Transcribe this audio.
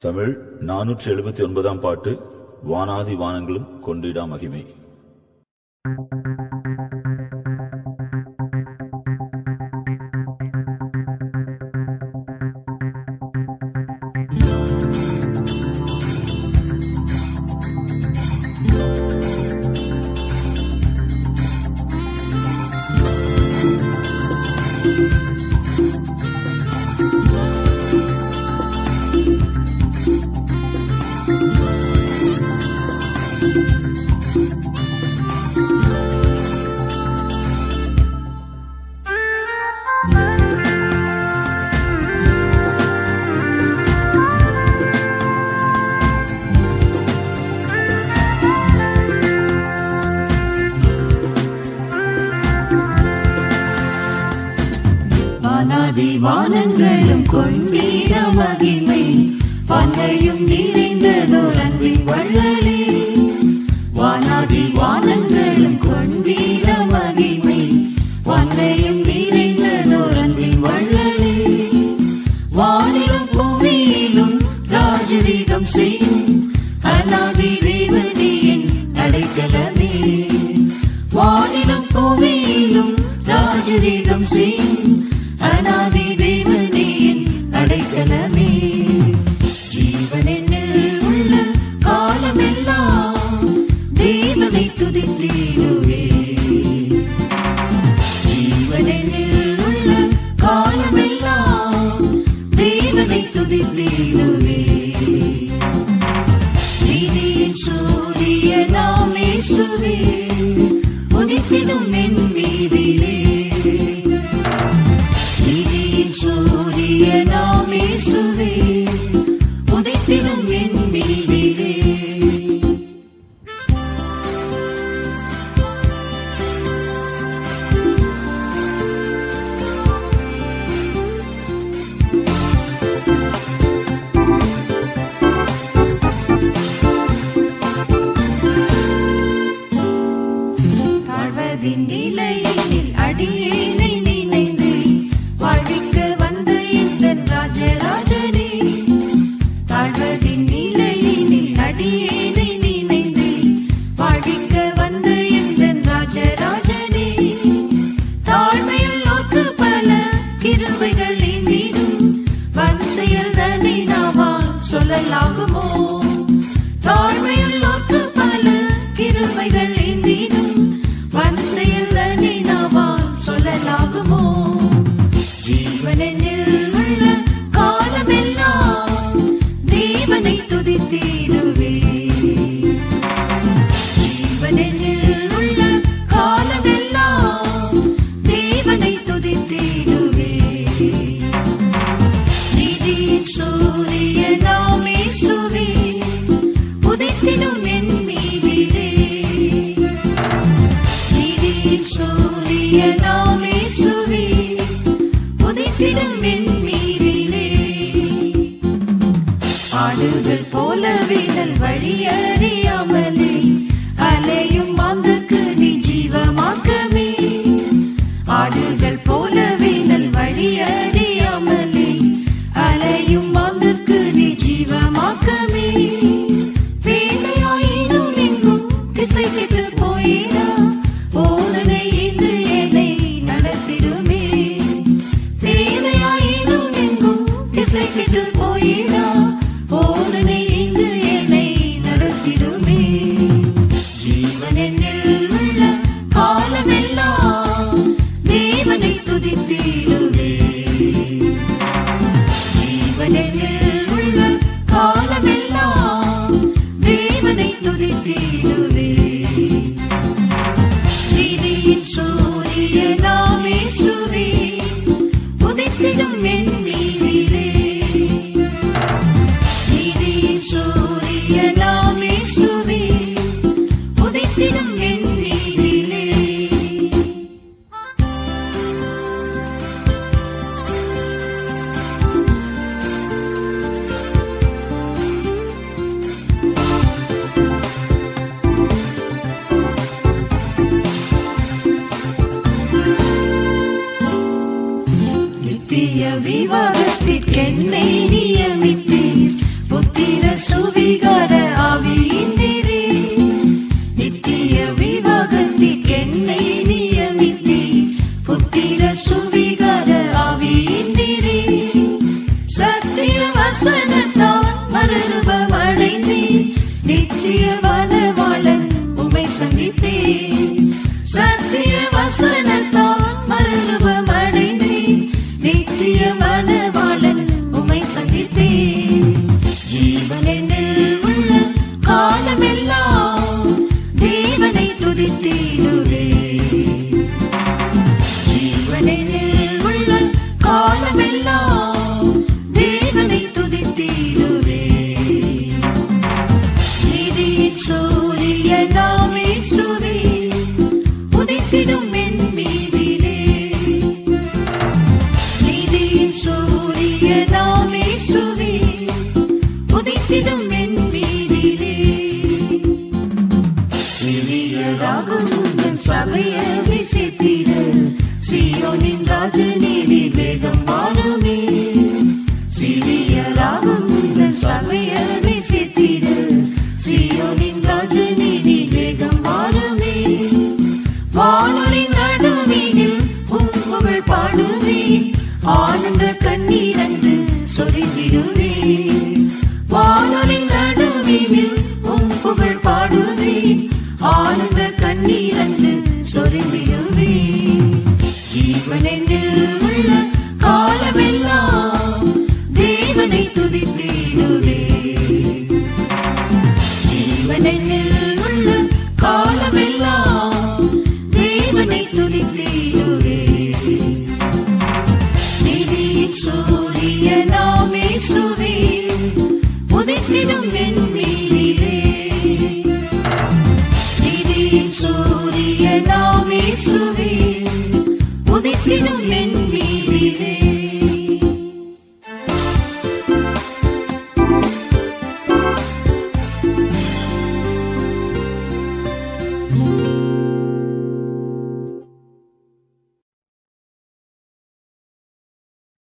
தமிழ் நானூற்றி எழுபத்தி ஒன்பதாம் பாட்டு வானாதி வானங்களும் கொண்டிடா மகிமை வானாதி வானங்களும் கொண்டீர மகிமை வானையும் நிறைந்ததோர் அன்பின் வள்ளலே வானாதி வானங்களும் கொண்டீர மகிமை வானையும் நிறைந்ததோர் அன்பின் வள்ளலே வானிலும் பூமியிலும் ராஜரீகம் செய்யும் அநாதி தேவனியின் அடைக்கலமே வானிலும் பூமியிலும் ராஜரீகம் செய்யும் அநாதி தேவனியின் அடைக்கலமே ஜீவனில் உள்ள காலமெல்லாம் தேவனை துதித்தீருவே ஜீவனில் உள்ள காலமெல்லாம் தேவனை துதித்தீருவே நீதியின் சூரியனாம் இயேசுவே உதித்திடும் என் மீதிலே நீதியின் சூரியனாம் இயேசுவே உதித்திடும் என் மீதிலே தாழ்வதின் நிலையினில் அடியேனை நினைந்து வாழ்விக்க வந்த இந்த ராஜராஜனே தாழ்வதின் நிலையினில் அடியேனை நினைந்து வாழ்விக்க வந்த இந்த ராஜராஜனே தாழ்மையுள்ளோர்க்கு பல கிருபைகள் நீந்திடும் வன் செயல் தன்னை நாமால் சொல்லலாகுமோ தாழ்மையுள்ளோர்க்கு பல கிருபைகள் நீந்திடும் வன் செயல் தன்னை நாமால் சொல்லலாகுமோ ஜீவனில் உள்ள காலமெல்லாம் தேவனை துதித்தீருவே ஜீவனில் உள்ள காலமெல்லாம் தேவனை துதித்தீருவே நீதியின் சூரியனாம் இயேசுவே உதித்திடும் என் மீதிலே நீதியின் சூரியனாம் இயேசுவே உதித்திடும் என் மீதிலே ஆடுகள் போல வீணல் வழியறியாமலே அலையும் மாந்தக்கு நீ ஜீவமாக்கமே ஆடுகள் போல வீணல் வழியறியாமலே அலையும் மாந்தக்கு நீ ஜீவமாக்கமே வேலையாயினும் எங்கும் திசை கெட்டு போயிடா போதனை இது என்னை நடத்திடுமே வேலையாயினும் எங்கும் திசை கெட்டு போயிடா போதனை இது என்னை நடத்திடுமே உதித்திடும் என் மீதிலே